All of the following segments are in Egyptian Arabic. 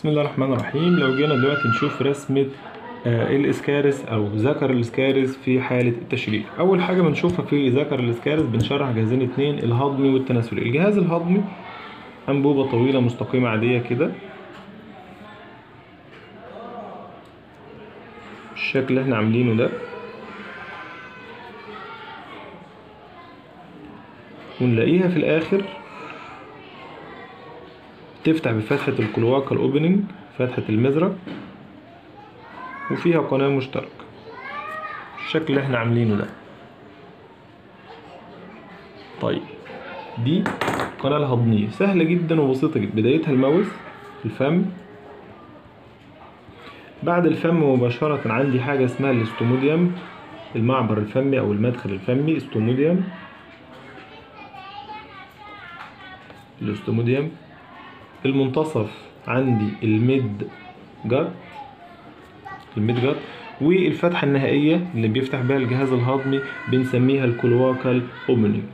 بسم الله الرحمن الرحيم لو جينا دلوقتي نشوف رسمة آه، الاسكارس او ذكر الاسكارس في حالة التشريح اول حاجة بنشوفها في ذكر الاسكارس بنشرح جهازين اتنين الهضمي والتناسلي الجهاز الهضمي انبوبة طويلة مستقيمة عادية كده الشكل اللي احنا عاملينه ده ونلاقيها في الاخر تفتح بفتحة الكلواكا الاوبننج فتحة المزرق وفيها قناة مشتركة الشكل اللي احنا عاملينه ده طيب دي القناة الهضمية سهلة جدا وبسيطة جدا بدايتها الماوس الفم بعد الفم مباشرة عندي حاجة اسمها الاستوموديوم المعبر الفمي أو المدخل الفمي استوموديوم الاستوموديوم المنتصف عندي الميد جات الميد جات والفتحة النهائية اللي بيفتح بها الجهاز الهضمي بنسميها الكلواكال اوبننج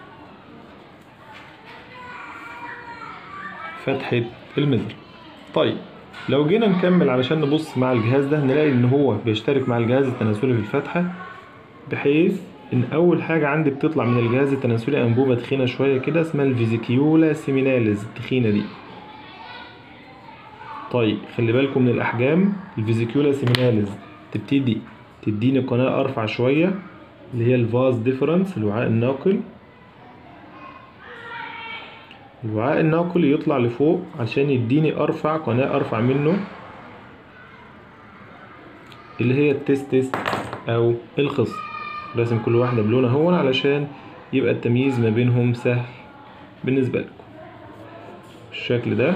فتحة المزر طيب لو جينا نكمل علشان نبص مع الجهاز ده نلاقي ان هو بيشترك مع الجهاز التناسلي في الفتحة بحيث ان اول حاجة عندي بتطلع من الجهاز التناسلي انبوبة تخينة شوية كده اسمها الفيزيكيولا سيميناليز التخينة دي طيب خلي بالكم من الاحجام الفيزيكيولا سيميناليز تبتدي تديني قناة ارفع شوية اللي هي الفاز ديفرنس الوعاء الناقل الوعاء الناقل يطلع لفوق عشان يديني ارفع قناة ارفع منه اللي هي التستس او الخصر راسم كل واحدة بلونها هون علشان يبقى التمييز ما بينهم سهل بالنسبة لكم بالشكل ده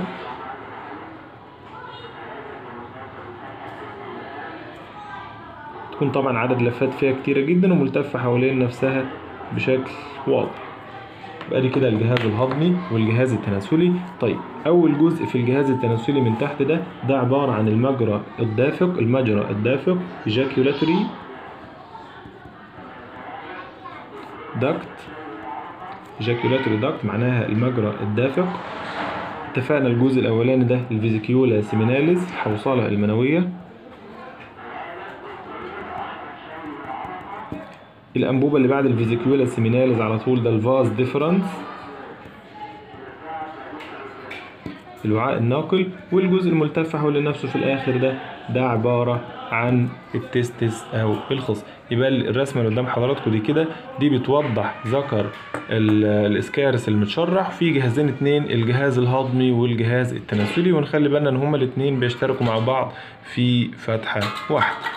تكون طبعا عدد لفات فيها كتيرة جدا وملتفة حوالين نفسها بشكل واضح يبقى دي كده الجهاز الهضمي والجهاز التناسلي طيب اول جزء في الجهاز التناسلي من تحت ده ده عبارة عن المجرى الدافق المجرى الدافق ejaculatory duct ejaculatory duct معناها المجرى الدافق اتفقنا الجزء الاولاني ده الفيزيكيولا سيميناليز الحوصلة المنوية الأنبوبة اللي بعد الفيزيكيولا سيميناليز على طول ده الفاز ديفرنس الوعاء الناقل والجزء الملتف حول نفسه في الآخر ده ده عبارة عن التستس أو الخص يبقى الرسمة اللي قدام حضراتكم دي كده دي بتوضح ذكر الاسكارس المتشرح في جهازين اتنين الجهاز الهضمي والجهاز التناسلي ونخلي بالنا ان هما الاتنين بيشتركوا مع بعض في فتحة واحدة